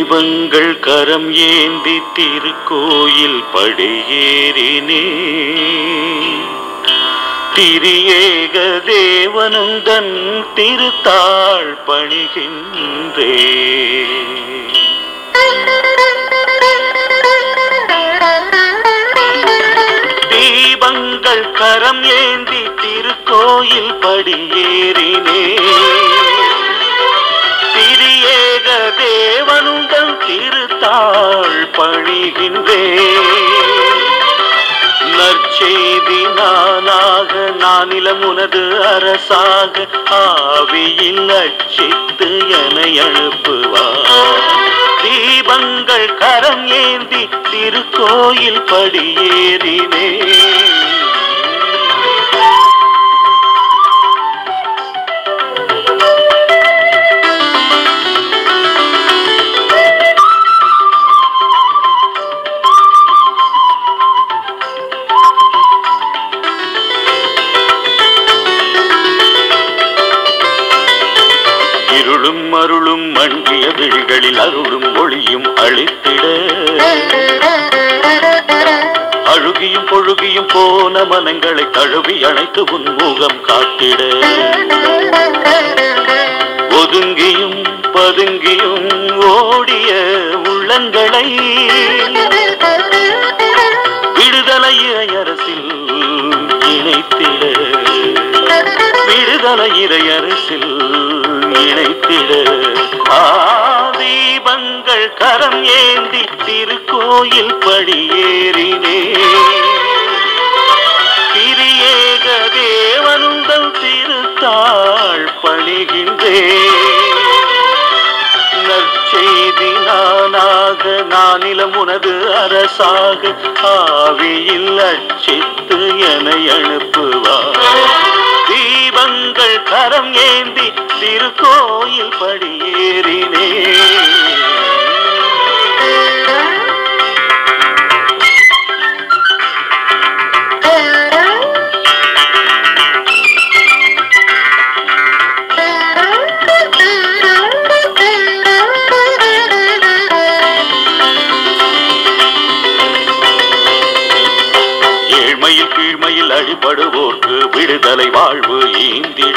தீபங்கள் கரம் ஏந்தி திருக்கோயில் படியேறினே திரியேக தேவனுந்தன் திருத்தாள் பணிகின்றே தீபங்கள் கரம் ஏந்தி திருக்கோயில் படியேறினே திரியேக தேவனுந்தன் திருத்தாள் பணிகின்றே நற்செய்தி நானாக நானிலம் உனது அரசாக ஆவியில் அச்சித்து என அனுப்புவார் தீபங்கள் கரம் ஏந்தி திருக்கோயில் படியேறினே இருளும் அருளும் மண்டிய விழிகளில் அருளும் ஒளியும் அழித்திட அழுகியும் பொழுகியும் போன மனங்களை தழுவி அணைத்து உன்முகம் காத்திட ஒதுங்கியும் பதுங்கியும் ஓடிய உள்ளங்களை விடுதலை அரசில் இணைத்திட விடுதலை இறையரசில் இணைத்திட ஆதீபங்கள் கரம் ஏந்தி திருக்கோயில் படியேறினே கிரியேக தேவனுந்தல் திருத்தாள் பணிகின்றே நற்செய்தி நானாக நானிலம் உனது அரசாக ஆவியில் அச்சித்து என அனுப்புவார் தீபங்கள் கரம் ஏந்தி திருக்கோயில் படியேறினே ஏழ்மையில் கீழ்மையில் அடிபடுவோர்க்கு விடுதலை வாழ்வு ஈந்திட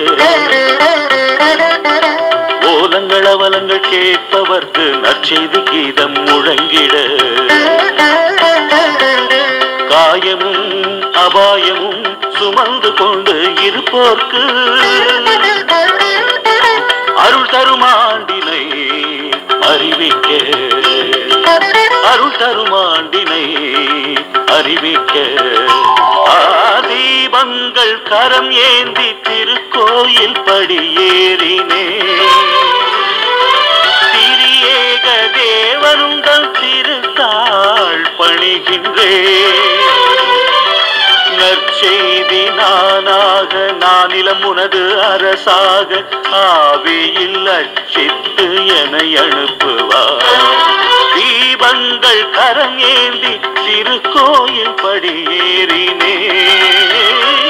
ஓலங்கள் அவலங்கள் கேட்பவர்க்கு நற்செய்தி கீதம் முழங்கிட காயமும் அபாயமும் சுமந்து கொண்டு இருப்போர்க்கு அருள் தரும் ஆண்டினை அறிவிக்க அருள் தரும் ஆண்டினை அறிவிக்க ஆதீபங்கள் கரம் ஏந்தி திருக்கோயில் படியேறினே திரியேக தேவனுங்கள் திருத்தாள் பணிகின்றே நற்செய்தி நானாக நானிலம் உனது அரசாக ஆவியில் அச்சித்து என அனுப்புவார் தீபங்கள் கரம் ஏந்தி திருக்கோயில் படியேறினே